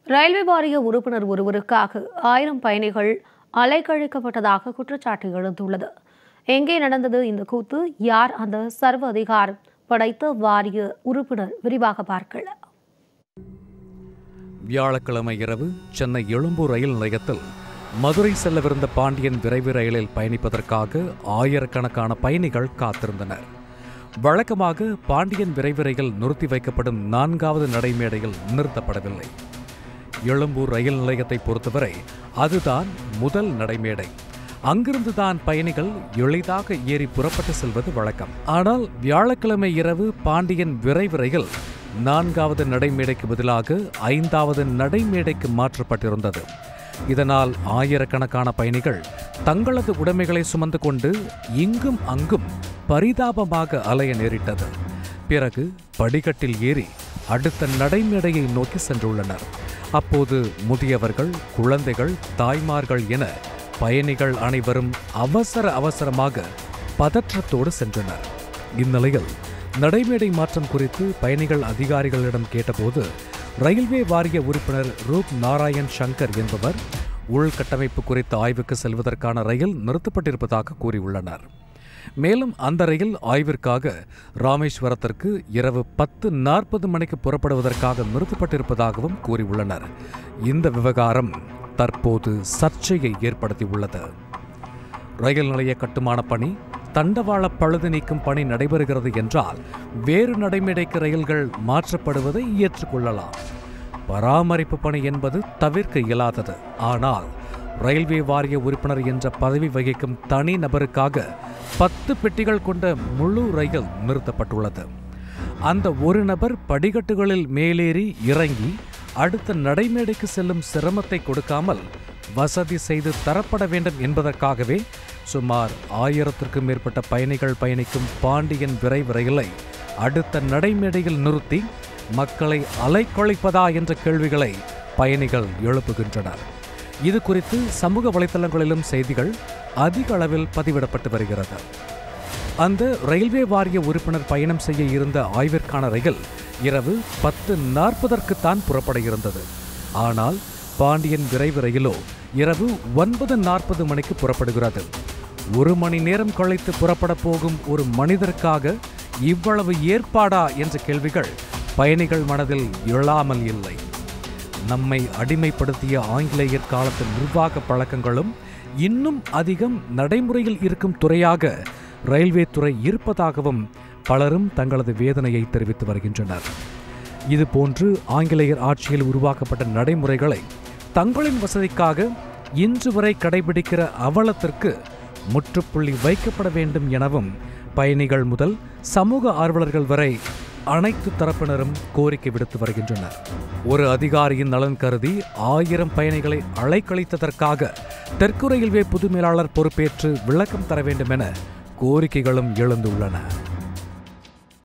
railway வாரிய உறுப்பினர் ஒருவருக்காக ஆயிரம் பயணிகள் அலைக்கழிக்கப்பட்டதாக குற்றச்சாட்டு எழுந்துள்ளது எங்கே நடந்தது இந்த கூத்து யார் அந்த சர்வ அதிகாரம் படைத்த வாரிய உறுப்பினர் விரிவாக பார்க்கலாம் வியாழக்கிழமை இரவு சென்னை எழும்பூர் ரயில் நிலையத்தில் மதுரை செல்லவிருந்த பாண்டியன் விரைவு ரயிலில் பயணிப்பதற்காக ஆயிரக்கணக்கான பயணிகள் காத்திருந்தனர் வழக்கமாக பாண்டியன் விரைவு ரயில் நிறுத்தி வைக்கப்படும் நான்காவது நடைமேடையில் நிறுத்தப்படவில்லை எழும்பூர் ரயில் நிலையத்தை பொறுத்தவரை அதுதான் முதல் நடைமேடை அங்கிருந்துதான் பயணிகள் எளிதாக ஏறி புறப்பட்டு செல்வது வழக்கம் ஆனால் வியாழக்கிழமை இரவு பாண்டியன் விரைவு ரயில் நான்காவது நடைமேடைக்கு பதிலாக ஐந்தாவது நடைமேடைக்கு மாற்றப்பட்டிருந்தது இதனால் ஆயிரக்கணக்கான பயணிகள் தங்களது உடைமைகளை சுமந்து கொண்டு இங்கும் அங்கும் பரிதாபமாக அலைய நேரிட்டது பிறகு படிக்கட்டில் ஏறி அடுத்த நடைமேடையை நோக்கி சென்றுள்ளனர் அப்போது முதியவர்கள் குழந்தைகள் தாய்மார்கள் என பயணிகள் அனைவரும் அவசர அவசரமாக பதற்றத்தோடு சென்றனர் இந்நிலையில் நடைமேடை மாற்றம் குறித்து பயணிகள் அதிகாரிகளிடம் கேட்டபோது ரயில்வே வாரிய உறுப்பினர் ரூப் நாராயண் சங்கர் என்பவர் உள்கட்டமைப்பு குறித்த ஆய்வுக்கு செல்வதற்கான ரயில் நிறுத்தப்பட்டிருப்பதாக கூறியுள்ளனர் மேலும் அந்த ரயில் ஆய்விற்காக ராமேஸ்வரத்திற்கு இரவு பத்து நாற்பது மணிக்கு புறப்படுவதற்காக நிறுத்தப்பட்டிருப்பதாகவும் கூறியுள்ளனர் இந்த விவகாரம் தற்போது சர்ச்சையை ஏற்படுத்தியுள்ளது ரயில் நிலைய கட்டுமான பணி தண்டவாள பழுது நீக்கும் பணி நடைபெறுகிறது என்றால் வேறு நடைமேடைக்கு ரயில்கள் மாற்றப்படுவதை ஏற்றுக்கொள்ளலாம் பராமரிப்பு பணி என்பது தவிர்க்க இயலாதது ஆனால் ரயில்வே வாரிய உறுப்பினர் என்ற பதவி வகிக்கும் தனி நபருக்காக பத்து பெட்டிகள் கொண்ட முழு ரயில் நிறுத்தப்பட்டுள்ளது அந்த ஒரு நபர் படிக்கட்டுகளில் மேலேறி இறங்கி அடுத்த நடைமேடைக்கு செல்லும் சிரமத்தை கொடுக்காமல் வசதி செய்து தரப்பட வேண்டும் என்பதற்காகவே சுமார் ஆயிரத்திற்கும் மேற்பட்ட பயணிகள் பயணிக்கும் பாண்டியன் விரைவு ரயிலை அடுத்த நடைமேடையில் நிறுத்தி மக்களை அலைக்கொழிப்பதா என்ற கேள்விகளை பயணிகள் எழுப்புகின்றனர் இது குறித்து சமூக வலைத்தளங்களிலும் செய்திகள் அதிக அளவில் பதிவிடப்பட்டு வருகிறது அந்த ரயில்வே வாரிய உறுப்பினர் பயணம் செய்ய இருந்த ஆய்விற்கான ரயில் இரவு பத்து நாற்பதற்குத்தான் புறப்பட இருந்தது ஆனால் பாண்டியன் விரைவு ரயிலோ இரவு ஒன்பது நாற்பது மணிக்கு புறப்படுகிறது ஒரு மணி நேரம் கழித்து புறப்பட போகும் ஒரு மனிதருக்காக இவ்வளவு ஏற்பாடா என்ற கேள்விகள் பயணிகள் மனதில் எழாமல் இல்லை நம்மை அடிமைப்படுத்திய ஆங்கிலேயர் காலத்து நிர்வாக பழக்கங்களும் இன்னும் அதிகம் நடைமுறையில் இருக்கும் துறையாக ரயில்வே துறை இருப்பதாகவும் பலரும் தங்களது வேதனையை தெரிவித்து வருகின்றனர் இதுபோன்று ஆங்கிலேயர் ஆட்சியில் உருவாக்கப்பட்ட நடைமுறைகளை தங்களின் வசதிக்காக இன்று வரை கடைபிடிக்கிற அவலத்திற்கு முற்றுப்புள்ளி வைக்கப்பட வேண்டும் எனவும் பயணிகள் முதல் சமூக ஆர்வலர்கள் வரை அனைத்து தரப்பினரும் கோரிக்கை விடுத்து வருகின்றனர் ஒரு அதிகாரியின் நலன் கருதி ஆயிரம் பயணிகளை அலைக்கழித்ததற்காக தெற்கு ரயில்வே பொது மேலாளர் பொறுப்பேற்று விளக்கம் தர வேண்டும் என கோரிக்கைகளும் எழுந்துள்ளன